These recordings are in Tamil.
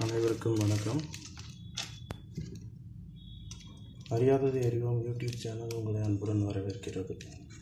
அனைவருக்கும் வணக்கம் அறியாதது அறிவோம் யூடியூப் சேனல் உங்களை அன்புடன் வரவேற்கிறது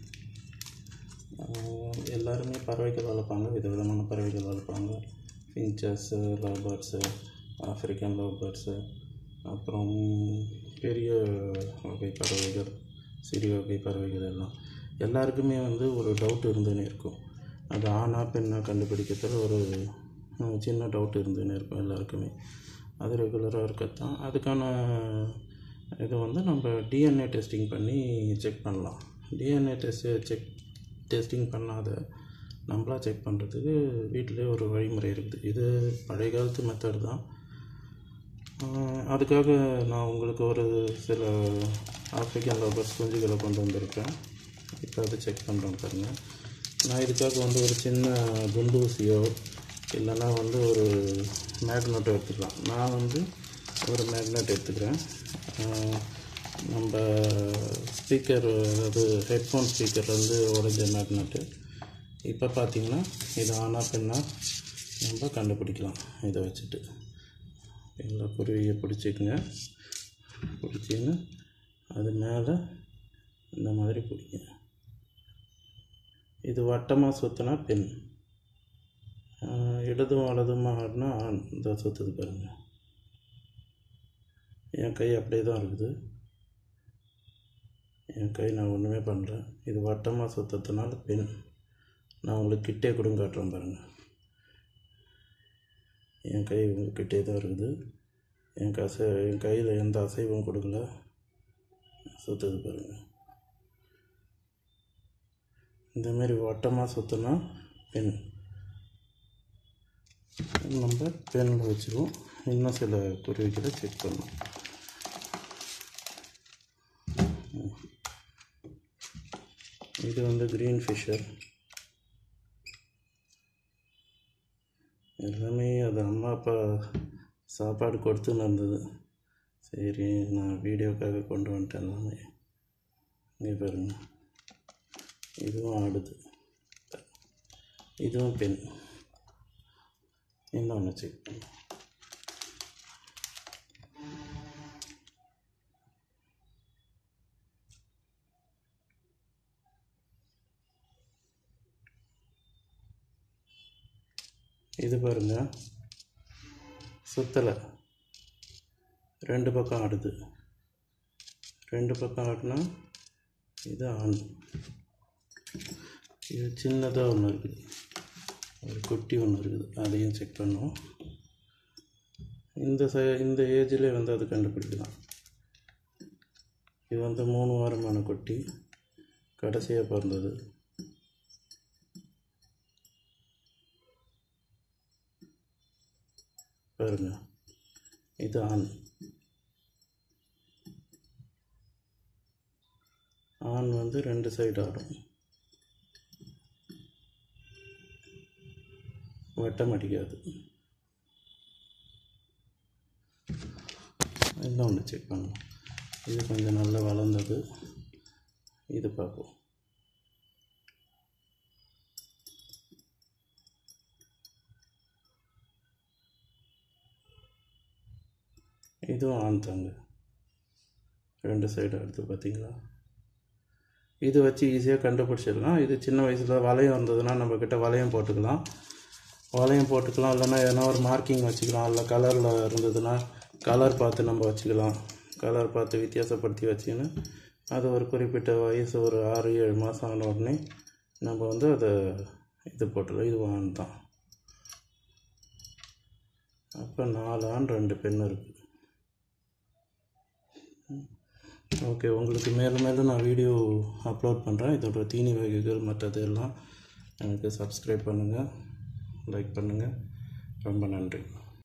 ஆஹ் எல்லாருமே பறவைகள் வளர்ப்பாங்க விதவிதமான பறவைகள் வளர்ப்பாங்க finches love birds African love birds அப்புறம் பெரிய வகை பறவைகள் சிறிய வகை பறவைகள் எல்லாம் எல்லாருக்குமே வந்து ஒரு டவுட் இருந்துன்னு இருக்கும் அது ஆணா பெண்ணா கண்டுபிடிக்கிறதுல ஒரு அஹ், சின்ன டவுட் இருந்துன்னு இருக்கும் எல்லாருக்குமே அது ரெகுலராக இருக்கத்தான் அதுக்கான இது வந்து நம்ம டிஎன்ஏ டெஸ்டிங் பண்ணி செக் பண்ணலாம் டிஎன்ஏ டெஸ்ட் செக் டெஸ்டிங் பண்ணாத நம்மளா செக் பண்ணுறதுக்கு வீட்டிலே ஒரு வழிமுறை இருக்குது இது பழைய காலத்து மெத்தட் தான் ஆஹ் அதுக்காக நான் உங்களுக்கு ஒரு சில ஆஃப்ரிக்கன் லவர்ஸ் குஞ்சுகளை கொண்டு வந்திருக்கேன் இப்போ அதை செக் பண்ணுறோம் பாருங்கள் நான் இதுக்காக வந்து ஒரு சின்ன குண்டூசியோ இல்லைன்னா வந்து ஒரு மேக்னெட்டோ எடுத்துக்கலாம் நான் வந்து ஒரு மேக்னெட் எடுத்துக்கிறேன் ஆஹ் நம்ம ஸ்பீக்கர் அதாவது ஹெட்ஃபோன் ஸ்பீக்கர்லேருந்து உடைஞ்ச மேக்னெட்டு இப்போ பார்த்தீங்கன்னா இது ஆனா பெண்ணா நம்ம கண்டுபிடிக்கலாம் இதை வச்சுட்டு எல்லா குருவியை பிடிச்சிக்கங்க பிடிச்சின்னு அது மேலே இந்த மாதிரி பிடிங்க இது வட்டமாக சுற்றினா பெண் ஆஹ் இடதும் வலதுமாகனா ஆண் இந்த சுற்றுது பாருங்கள் என் கை அப்படியே தான் இருக்குது என் கை நான் ஒன்றுமே பண்ணல இது வட்டமாக சுற்றதுனால பெண் நான் உங்களுக்கு கிட்டே கூட காட்டுறேன் பாருங்கள் என் கை உங்ககிட்டே தான் இருக்குது என் கசை என் கையில் எந்த அசைவும் கொடுக்கல சுற்றுது பாருங்கள் இந்தமாரி வட்டமாக சுற்றினா பெண் நம்ம பெண்ணில் வச்சுருவோம் இன்னும் சில குருவிகளை செக் பண்ணுவோம் இது வந்து க்ரீன் ஃபிஷர் எல்லாமே அது அம்மா அப்பா சாப்பாடு கொடுத்துன்னு இருந்தது சரி நான் வீடியோக்காக கொண்டு வந்துட்டேன் எல்லாமே இங்கே பாருங்க இதுவும் ஆடுது இதுவும் பெண் இன்னொன்று செக் பண்ணு இது பாருங்க சுத்தலை ரெண்டு பக்கம் ஆடுது ரெண்டு பக்கம் ஆடினா இது ஆண் இது சின்னதாக ஒன்று இருக்குது ஒரு குட்டி ஒன்று இருக்குது அதையும் செக் பண்ணுவோம் இந்த ச இந்த ஏஜில் வந்து அது கண்டுபிடிக்கலாம் இது வந்து மூணு வாரமான குட்டி கடைசியாக பிறந்தது பாருங்க இது ஆண் ஆண் வந்து ரெண்டு சைடு ஆடும் வட்டம் அடிக்காது இன்னொன்று செக் பண்ணுவோம் இது கொஞ்சம் நல்லா வளர்ந்தது இது பார்ப்போம் இதுவும் ஆண் தாங்க ரெண்டு சைடு எடுத்து பார்த்தீங்களா இது வச்சு ஈஸியாக கண்டுபிடிச்சிடலாம் இது சின்ன வயசில் வளையம் இருந்ததுன்னா நம்மக்கிட்ட வளையம் போட்டுக்கலாம் வளையம் போட்டுக்கலாம் இல்லைன்னா எதனா ஒரு மார்க்கிங் வச்சுக்கலாம் இல்லை கலரில் இருந்ததுன்னா கலர் பார்த்து நம்ம வச்சுக்கலாம் கலர் பார்த்து வித்தியாசப்படுத்தி வச்சுக்கின்னு அது ஒரு குறிப்பிட்ட வயசு ஒரு ஆறு ஏழு மாதம் ஆன உடனே நம்ம வந்து அதை இது போட்டுடலாம் இது ஆண் தான் அப்போ நாலு ஆண் ரெண்டு பெண் இருக்குது ஓகே உங்களுக்கு மேலும் மேலும் நான் வீடியோ அப்லோட் பண்ணுறேன் இதோட தீனி வகைகள் மற்றது எல்லாம் எனக்கு சப்ஸ்கிரைப் பண்ணுங்கள் லைக் பண்ணுங்கள் ரொம்ப நன்றி